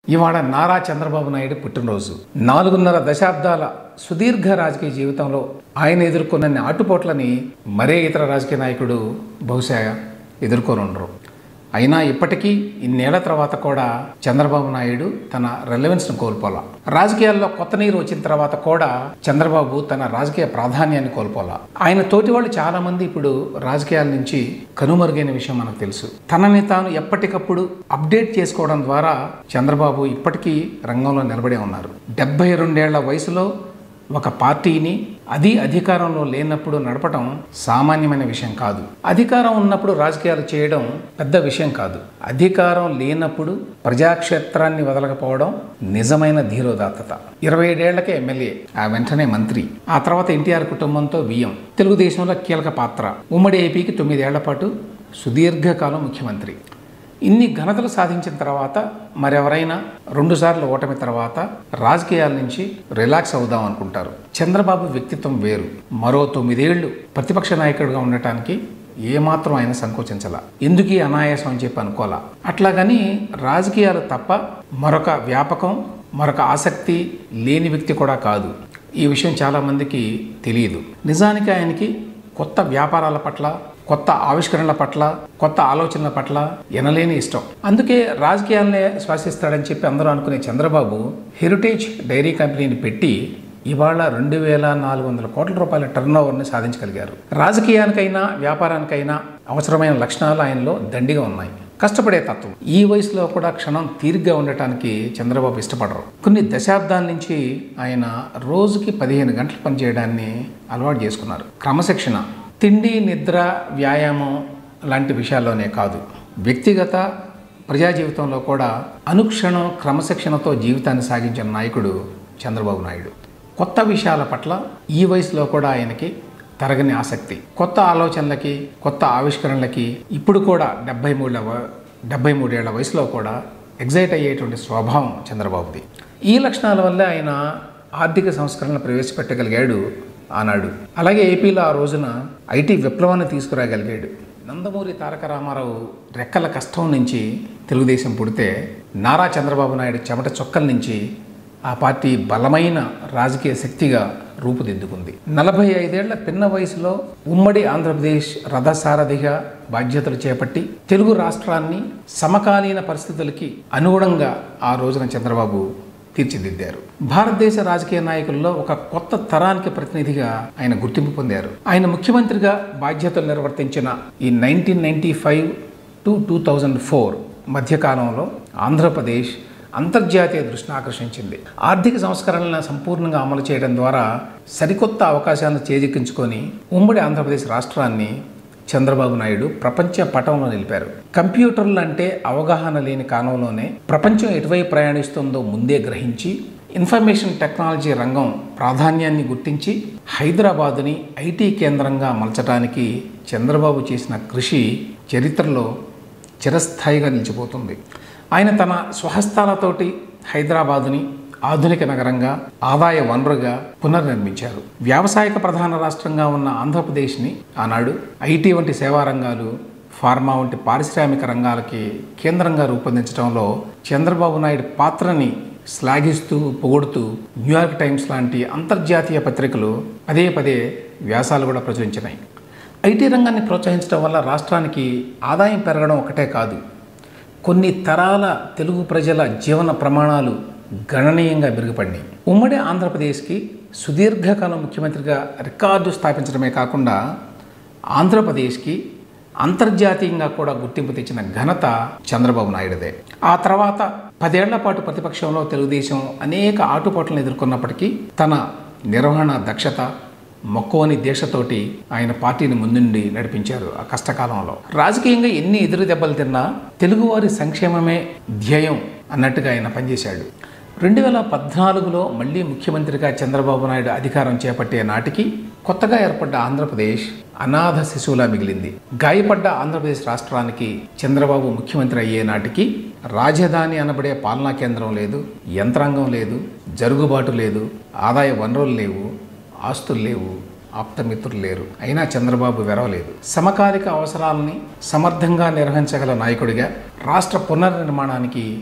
ఇవాళ నారా చంద్రబాబు నాయుడు పుట్టినరోజు నాలుగున్నర దశాబ్దాల సుదీర్ఘ రాజకీయ జీవితంలో ఆయన ఎదుర్కొన్న ఆటుపోట్లని మరే ఇతర రాజకీయ నాయకుడు బహుశా ఎదుర్కొని ఉండరు అయినా ఇప్పటికీ ఇన్నేళ్ల తర్వాత కూడా చంద్రబాబు నాయుడు తన రెలవెన్స్ను కోల్పోలా రాజకీయాల్లో కొత్త నీరు వచ్చిన తర్వాత కూడా చంద్రబాబు తన రాజకీయ ప్రాధాన్యాన్ని కోల్పోలా ఆయన తోటి వాళ్ళు చాలా మంది ఇప్పుడు రాజకీయాల నుంచి కనుమరుగైన విషయం మనకు తెలుసు తనని తాను ఎప్పటికప్పుడు అప్డేట్ చేసుకోవడం ద్వారా చంద్రబాబు ఇప్పటికీ రంగంలో నిలబడే ఉన్నారు డెబ్బై రెండేళ్ల వయసులో ఒక పార్టీని అది అధికారంలో లేనప్పుడు నడపడం సామాన్యమైన విషయం కాదు అధికారం ఉన్నప్పుడు రాజకీయాలు చేయడం పెద్ద విషయం కాదు అధికారం లేనప్పుడు ప్రజాక్షేత్రాన్ని వదలకపోవడం నిజమైన ధీరోదాత్తత ఇరవై ఏడేళ్లకే ఎమ్మెల్యే ఆ వెంటనే మంత్రి ఆ తర్వాత ఎన్టీఆర్ కుటుంబంతో బియ్యం తెలుగుదేశంలో కీలక పాత్ర ఉమ్మడి ఏపీకి తొమ్మిదేళ్ల పాటు సుదీర్ఘకాలం ముఖ్యమంత్రి ఇన్ని ఘనతలు సాధించిన తర్వాత మరెవరైనా రెండుసార్లు ఓటమి తర్వాత రాజకీయాల నుంచి రిలాక్స్ అవుదాం అనుకుంటారు చంద్రబాబు వ్యక్తిత్వం వేరు మరో తొమ్మిదేళ్లు ప్రతిపక్ష నాయకుడిగా ఉండటానికి ఏమాత్రం ఆయన సంకోచించాల ఎందుకు ఈ అనాయాసం అని చెప్పి అనుకోవాలా అట్లాగని రాజకీయాలు తప్ప మరొక వ్యాపకం మరొక ఆసక్తి లేని వ్యక్తి కూడా కాదు ఈ విషయం చాలామందికి తెలియదు నిజానికి ఆయనకి కొత్త వ్యాపారాల పట్ల కొత్త ఆవిష్కరణల పట్ల కొత్త ఆలోచనల పట్ల ఎనలేని ఇష్టం అందుకే రాజకీయాలనే శ్వాసిస్తాడని చెప్పి అందరూ అనుకునే చంద్రబాబు హెరిటేజ్ డైరీ కంపెనీని పెట్టి ఇవాళ రెండు వేల నాలుగు వందల కోట్ల రూపాయల టర్న్ ఓవర్ని సాధించగలిగారు రాజకీయానికైనా వ్యాపారానికైనా అవసరమైన లక్షణాలు ఆయనలో దండిగా ఉన్నాయి కష్టపడే తత్వం ఈ వయసులో కూడా క్షణం తీరిగ్గా ఉండటానికి చంద్రబాబు ఇష్టపడరు కొన్ని దశాబ్దాల నుంచి ఆయన రోజుకి పదిహేను గంటలు పనిచేయడాన్ని అలవాటు చేసుకున్నారు క్రమశిక్షణ తిండి నిద్ర వ్యాయామం లాంటి విషయాల్లోనే కాదు వ్యక్తిగత ప్రజా జీవితంలో కూడా అనుక్షణం క్రమశిక్షణతో జీవితాన్ని సాగించిన నాయకుడు చంద్రబాబు నాయుడు కొత్త విషయాల పట్ల ఈ వయసులో కూడా ఆయనకి తరగని ఆసక్తి కొత్త ఆలోచనలకి కొత్త ఆవిష్కరణలకి ఇప్పుడు కూడా డెబ్బై మూడవ డెబ్బై మూడేళ్ల వయసులో కూడా ఎగ్జైట్ అయ్యేటువంటి స్వభావం చంద్రబాబుది ఈ లక్షణాల వల్ల ఆయన ఆర్థిక సంస్కరణలు ప్రవేశపెట్టగలిగాడు ఆనాడు అలాగే ఏపీలో ఆ రోజున ఐటీ విప్లవాన్ని తీసుకురాగలిగాడు నందమూరి తారక రామారావు రెక్కల కష్టం నుంచి తెలుగుదేశం పుడితే నారా చంద్రబాబు నాయుడు చెమట చొక్కల నుంచి ఆ పార్టీ బలమైన రాజకీయ శక్తిగా రూపుదిద్దుకుంది నలభై ఐదేళ్ల పిన్న వయసులో ఉమ్మడి ఆంధ్రప్రదేశ్ రథసారథిగా బాధ్యతలు చేపట్టి తెలుగు రాష్ట్రాన్ని సమకాలీన పరిస్థితులకి అనుగుణంగా ఆ రోజున చంద్రబాబు తీర్చిదిద్దారు భారతదేశ రాజకీయ నాయకుల్లో ఒక కొత్త తరానికి ప్రతినిధిగా ఆయన గుర్తింపు పొందారు ఆయన ముఖ్యమంత్రిగా బాధ్యతలు నిర్వర్తించిన ఈ nineteen ninety five to two thousand four మధ్యకాలంలో ఆంధ్రప్రదేశ్ అంతర్జాతీయ దృష్టిని ఆకర్షించింది ఆర్థిక సంస్కరణలను సంపూర్ణంగా అమలు చేయడం ద్వారా సరికొత్త అవకాశాలను చేజిక్కించుకొని ఉమ్మడి ఆంధ్రప్రదేశ్ రాష్ట్రాన్ని చంద్రబాబు నాయుడు ప్రపంచ పటంలో నిలిపారు కంప్యూటర్లు అంటే అవగాహన లేని కాలంలోనే ప్రపంచం ఎటువైపు ప్రయాణిస్తుందో ముందే గ్రహించి ఇన్ఫర్మేషన్ టెక్నాలజీ రంగం ప్రాధాన్యాన్ని గుర్తించి హైదరాబాదుని ఐటీ కేంద్రంగా మలచడానికి చంద్రబాబు చేసిన కృషి చరిత్రలో చిరస్థాయిగా నిలిచిపోతుంది ఆయన తన స్వహస్తాలతోటి హైదరాబాదుని ఆధునిక నగరంగా ఆదాయ వనరుగా పునర్నిర్మించారు వ్యావసాయిక ప్రధాన రాష్ట్రంగా ఉన్న ఆంధ్రప్రదేశ్ని ఆనాడు ఐటీ వంటి సేవా రంగాలు ఫార్మా వంటి పారిశ్రామిక రంగాలకి కేంద్రంగా రూపొందించడంలో చంద్రబాబు నాయుడు పాత్రని శ్లాఘిస్తూ పొగుడుతూ న్యూయార్క్ టైమ్స్ లాంటి అంతర్జాతీయ పత్రికలు పదే పదే వ్యాసాలు కూడా ప్రచురించినాయి ఐటీ రంగాన్ని ప్రోత్సహించడం వల్ల రాష్ట్రానికి ఆదాయం పెరగడం ఒకటే కాదు కొన్ని తరాల తెలుగు ప్రజల జీవన ప్రమాణాలు గణనీయంగా మెరుగుపడినాయి ఉమ్మడి ఆంధ్రప్రదేశ్కి సుదీర్ఘకాలం ముఖ్యమంత్రిగా రికార్డు స్థాపించడమే కాకుండా ఆంధ్రప్రదేశ్కి అంతర్జాతీయంగా కూడా గుర్తింపు తెచ్చిన ఘనత చంద్రబాబు నాయుడుదే ఆ తర్వాత పదేళ్ల పాటు ప్రతిపక్షంలో తెలుగుదేశం అనేక ఆటుపోట్లను ఎదుర్కొన్నప్పటికీ తన నిర్వహణ దక్షత మొక్కువని దీక్షతోటి ఆయన పార్టీని ముందుండి నడిపించారు ఆ కష్టకాలంలో రాజకీయంగా ఎన్ని ఎదురు దెబ్బలు తిన్నా తెలుగువారి సంక్షేమమే ధ్యేయం అన్నట్టుగా ఆయన పనిచేశాడు రెండు వేల పద్నాలుగులో మళ్ళీ ముఖ్యమంత్రిగా చంద్రబాబు నాయుడు అధికారం చేపట్టే నాటికి కొత్తగా ఏర్పడ్డ ఆంధ్రప్రదేశ్ అనాథ శిశువులా మిగిలింది గాయపడ్డ ఆంధ్రప్రదేశ్ రాష్ట్రానికి చంద్రబాబు ముఖ్యమంత్రి అయ్యే నాటికి రాజధాని అనబడే పాలనా కేంద్రం లేదు యంత్రాంగం లేదు జరుగుబాటు లేదు ఆదాయ వనరులు లేవు ఆస్తులు లేవు ఆప్తమిత్రులు లేరు అయినా చంద్రబాబు వెరవలేదు సమకాలిక అవసరాలని సమర్థంగా నిర్వహించగల నాయకుడిగా రాష్ట్ర పునర్నిర్మాణానికి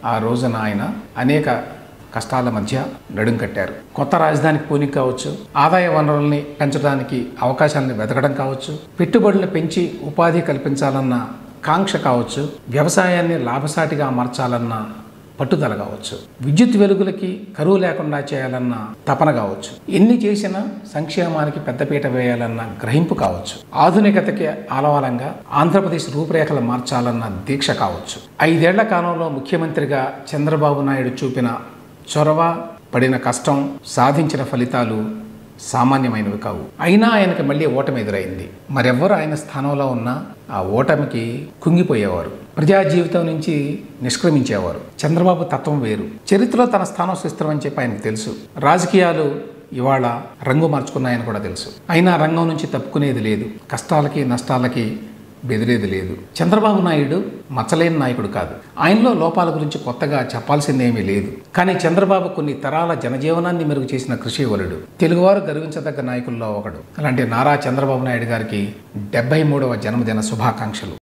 ఆ రోజున ఆయన అనేక కష్టాల మధ్య నడుం కట్టారు కొత్త రాజధానికి పూని కావచ్చు ఆదాయ వనరుల్ని పెంచడానికి అవకాశాలను వెతకడం కావచ్చు పెట్టుబడులను పెంచి ఉపాధి కల్పించాలన్న కాంక్ష కావచ్చు వ్యవసాయాన్ని లాభసాటిగా మార్చాలన్న పట్టుదల కావచ్చు విద్యుత్ వెలుగులకి కరువు లేకుండా చేయాలన్న తపన కావచ్చు ఎన్ని చేసినా సంక్షేమానికి పెద్దపీట వేయాలన్న గ్రహింపు కావచ్చు ఆధునికతకి ఆలవాలంగా ఆంధ్రప్రదేశ్ రూపురేఖలు మార్చాలన్న దీక్ష కావచ్చు ఐదేళ్ల కాలంలో ముఖ్యమంత్రిగా చంద్రబాబు నాయుడు చూపిన చొరవ పడిన కష్టం సాధించిన ఫలితాలు సామాన్యమైనవి కావు అయినా ఆయనకి మళ్ళీ ఓటమి ఎదురైంది మరెవ్వరు ఆయన స్థానంలో ఉన్నా ఆ ఓటమికి కుంగిపోయేవారు ప్రజా జీవితం నుంచి నిష్క్రమించేవారు చంద్రబాబు తత్వం వేరు చరిత్రలో తన స్థానం సుస్థిరమని చెప్పి ఆయనకు తెలుసు రాజకీయాలు ఇవాళ రంగు మార్చుకున్నాయని కూడా తెలుసు అయినా రంగం నుంచి తప్పుకునేది లేదు కష్టాలకి నష్టాలకి బెదిరేది లేదు చంద్రబాబు నాయుడు మచ్చలేని నాయకుడు కాదు ఆయనలో లోపాల గురించి కొత్తగా చెప్పాల్సిందేమీ లేదు కానీ చంద్రబాబు కొన్ని తరాల జనజీవనాన్ని మెరుగు చేసిన కృషివలుడు తెలుగువారు గర్వించదగ్గ నాయకుల్లో ఒకడు అలాంటి నారా చంద్రబాబు నాయుడు గారికి డెబ్బై మూడవ జన్మదిన శుభాకాంక్షలు